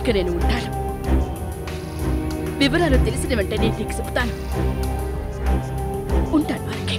ఇక నేను ఉంటాను వివరాలు తెలిసిన వెంటనే నీకు చెప్తాను ఉంటాను వారికి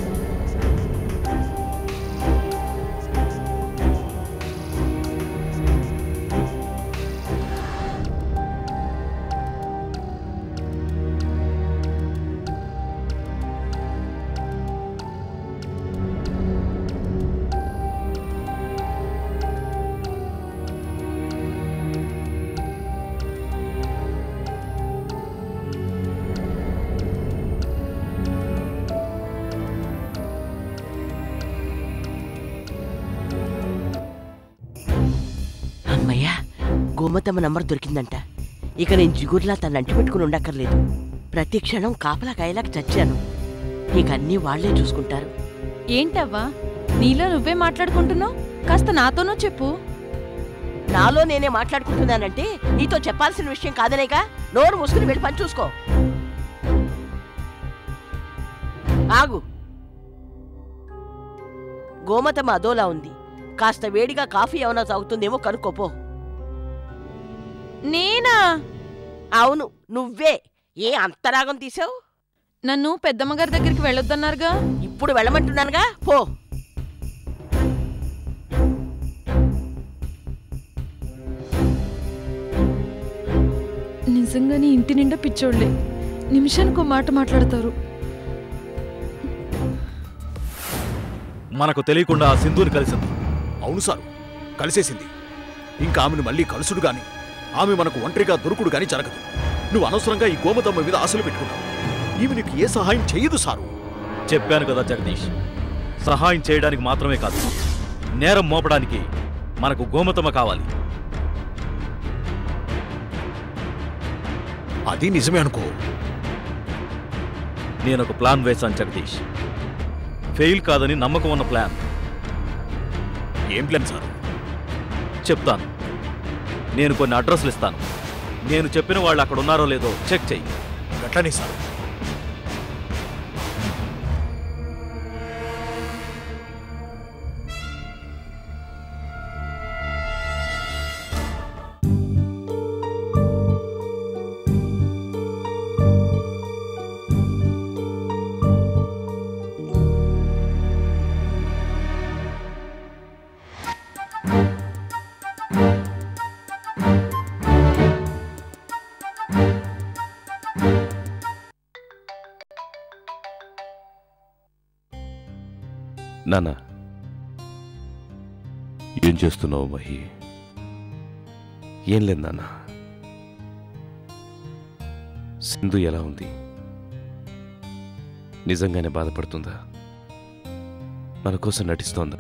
అమ్మయ్యా గోమతమ్మ నంబర్ దొరికిందంట ఇక నేను జిగుర్లా తన అంటి పెట్టుకుని ఉండక్కర్లేదు ప్రతి క్షణం కాపలా కాయలాకి చచ్చాను ఇక అన్నీ వాళ్లే చూసుకుంటారు ఏంటవ్వా నీలో నువ్వే మాట్లాడుకుంటున్నావు కాస్త నాతోనూ చెప్పు నాలో నేనే మాట్లాడుకుంటున్నానంటే నీతో చెప్పాల్సిన విషయం కాదనేగా నోరు మూసుకుని వెళ్ళి పని చూసుకో ఆగు గోమతమ్మ అదోలా ఉంది కాస్త వేడిగా కాఫీ ఏమైనా తాగుతుందేమో కనుక్కోపో నేనా అవును నువ్వే ఏ అంతరాగం తీసావు నన్ను పెద్దమ్మగారి దగ్గరికి వెళ్ళొద్దన్నారుగా ఇప్పుడు వెళ్ళమంటున్నానుగా పో నిజంగానే ఇంటి నిండా పిచ్చోళ్ళే నిమిషానికి ఒక మాట మాట్లాడతారు మనకు తెలియకుండా ఆ సింధుని కలిసింది అవును సారు కలిసేసింది ఇంకా ఆమెను మళ్ళీ కలుసుడు గాని ఆమె మనకు ఒంటరిగా దొరుకుడు గాని జరగదు నువ్వు అనవసరంగా ఈ గోమతమ్మ మీద ఆశలు పెట్టుకున్నావు ఈమె నీకు ఏ సహాయం చేయదు సారు చెప్పాను కదా జగదీష్ సహాయం చేయడానికి మాత్రమే కాదు నేరం మోపడానికి మనకు గోమతమ్మ కావాలి అది నిజమే అనుకో నేను ఒక ప్లాన్ వేశాను జగదీష్ ఫెయిల్ కాదని నమ్మకం ఉన్న ప్లాన్ ఏం ప్లాన్ సారు చెప్తాను నేను కొన్ని అడ్రస్లు ఇస్తాను నేను చెప్పిన వాళ్ళు అక్కడ ఉన్నారో లేదో చెక్ చెయ్యి గట్లనే సారు నాన్న ఏం చేస్తున్నావు మహి ఏం లేదు నాన్న సింధు ఎలా ఉంది నిజంగానే బాధపడుతుందా మన కోసం నటిస్తోందా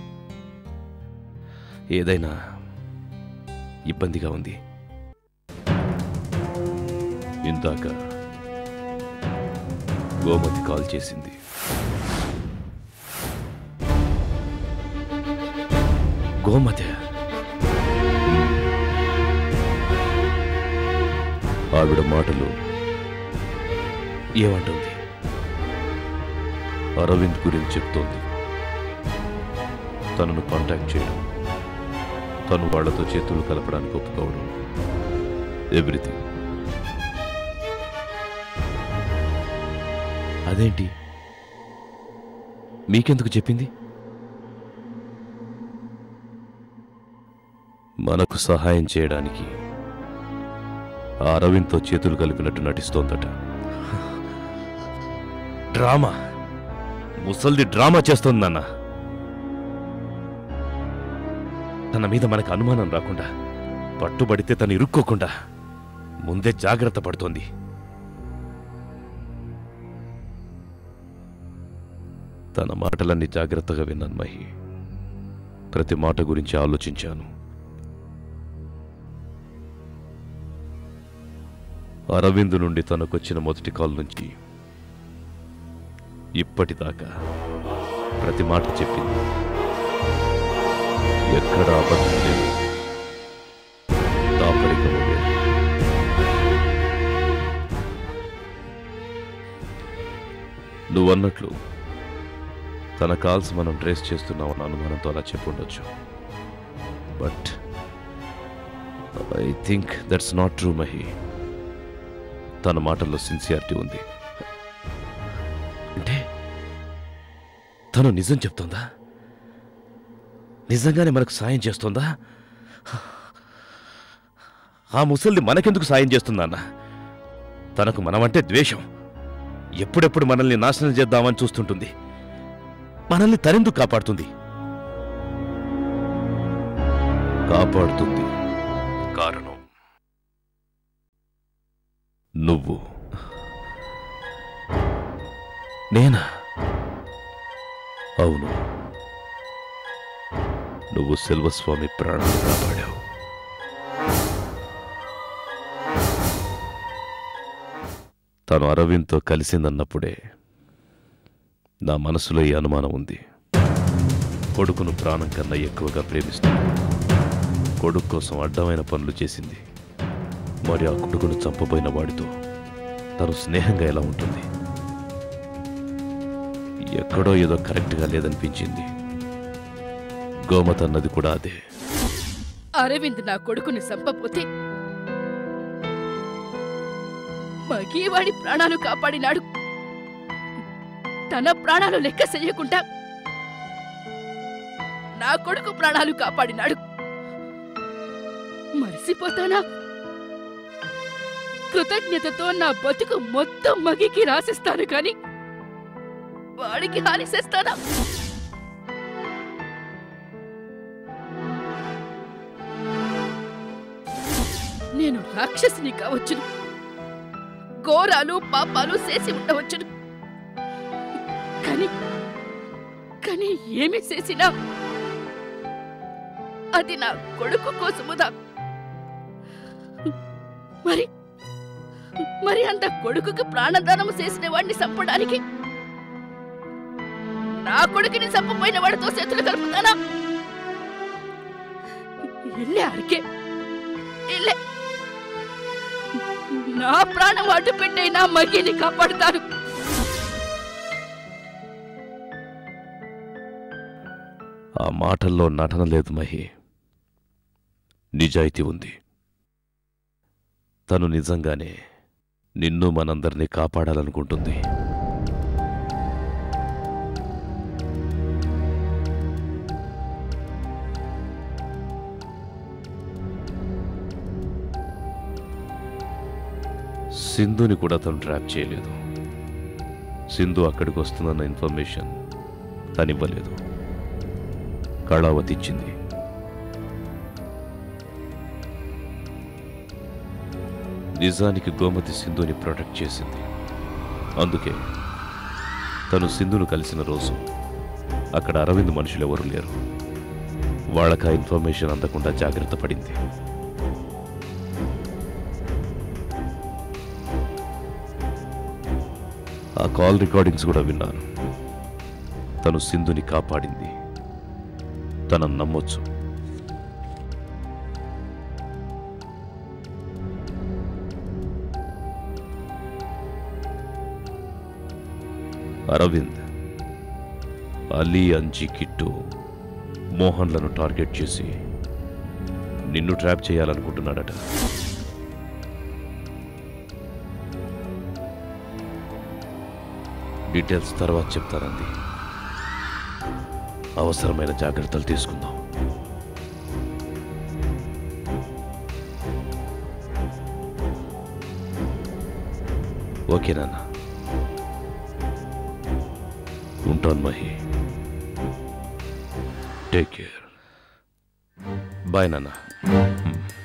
ఏదైనా ఇబ్బందిగా ఉంది ఇందాక గోమతి కాల్ చేసింది గోమతి ఆవిడ మాటలు ఏమంటుంది అరవింద్ గురించి చెప్తోంది తనను కాంటాక్ట్ చేయడం తను వాళ్లతో చేతులు కలపడానికి ఒప్పుకోవడం ఎవ్రీథింగ్ అదేంటి మీకెందుకు చెప్పింది మనకు సహాయం చేయడానికి ఆ అరవింద్తో చేతులు కలిపినట్టు నటిస్తోందట డ్రామా ముసల్ది డ్రామా చేస్తోందన్న తన మీద మనకు అనుమానం రాకుండా పట్టుబడితే తను ఇరుక్కోకుండా ముందే జాగ్రత్త పడుతోంది తన మాటలన్నీ జాగ్రత్తగా విన్నాను మహి ప్రతి మాట గురించి ఆలోచించాను అరవింద్ నుండి తనకొచ్చిన మొదటి కాల్ నుంచి ఇప్పటిదాకా ప్రతి మాట చెప్పింది ఎక్కడ అబద్ధం లేదు దాపరికము లేదు నువ్వన్నట్లు తన కాల్స్ మనం ట్రేస్ చేస్తున్నామన్న అనుమానంతో అలా చెప్పుండొచ్చు but I think that's not true Mahi తన మాటల్లో సిన్సియారిటీ ఉంది అంటే తను నిజం చెప్తోందా నిజంగానే మనకు సాయం చేస్తోందా ఆ ముసలిది మనకెందుకు సాయం చేస్తుందా అన్న తనకు మనమంటే ద్వేషం ఎప్పుడెప్పుడు మనల్ని నాశనం చేద్దామని చూస్తుంటుంది మనల్ని తనెందుకు కాపాడుతుంది కాపాడుతుంది కారణం నువ్వు నేనా అవును నువ్వు సెల్వస్వామి ప్రాణాలు కాపాడావు తను అరవింద్తో కలిసిందన్నప్పుడే నా మనసులో ఈ అనుమానం ఉంది కొడుకును ప్రాణం కన్నా ఎక్కువగా ప్రేమిస్తుంది కొడుకు కోసం అడ్డమైన పనులు చేసింది మరి ఆ కొడుకును చంపబోయిన వాడితో తను స్నేహంగా ఎలా ఉంటుంది ఎక్కడో ఏదో కరెక్ట్గా లేదనిపించింది గోమత అన్నది కూడా అదే అరవింద్ నా కొడుకుని చంపపోతే మగీవాడి ప్రాణాలు కాపాడినాడు తన ప్రాణాలు లెక్క చెయ్యకుండా నా కొడుకు ప్రాణాలు కాపాడినాడు మరిసిపోతానా కృతజ్ఞతతో నా బతుకు మొత్తం మగికి రాసిస్తాను కాని వాడికి హాని చేస్తానా నేను రాక్షసిని కావచ్చును ఘోరాలు పాపాలు చేసి ఉండవచ్చును కానీ కానీ ఏమి చేసినా అది నా కొడుకు కోసముదా మరి మరి అంత కొడుకుకి ప్రాణదానం చేసిన వాడిని చంపడానికి నా కొడుకుని చంపపోయిన వాడితో చేతులు కలుపుతానా ఇల్లే అరికే ఇల్లే నా ప్రాణం అడ్డు పెట్టే నా మగిని కాపాడుతారు ఆ మాటల్లో నటన లేదు మహి నిజాయితీ ఉంది తను నిజంగానే నిన్ను మనందరినీ కాపాడాలనుకుంటుంది సింధుని కూడా తను ట్రాప్ చేయలేదు సింధు అక్కడికి వస్తుందన్న ఇన్ఫర్మేషన్ తనివ్వలేదు కళావతి ఇచ్చింది నిజానికి గోమతి సింధుని ప్రొటెక్ట్ చేసింది అందుకే తను సింధును కలిసిన రోజు అక్కడ అరవింద్ మనుషులు ఎవరు లేరు వాళ్ళకి ఆ ఇన్ఫర్మేషన్ అందకుండా జాగ్రత్త పడింది ఆ కాల్ రికార్డింగ్స్ కూడా విన్నాను తను సింధుని కాపాడింది తనను నమ్మొచ్చు అరవింద్ అలీ అంజీ కిట్టు మోహన్లను టార్గెట్ చేసి నిన్ను ట్రాప్ చేయాలనుకుంటున్నాడట డీటెయిల్స్ తర్వాత చెప్తానంది అవసరమైన జాగ్రత్తలు తీసుకుందాం ఓకే నాన్న ఉంటాను మహి టేక్ కేర్ బాయ్ నాన్న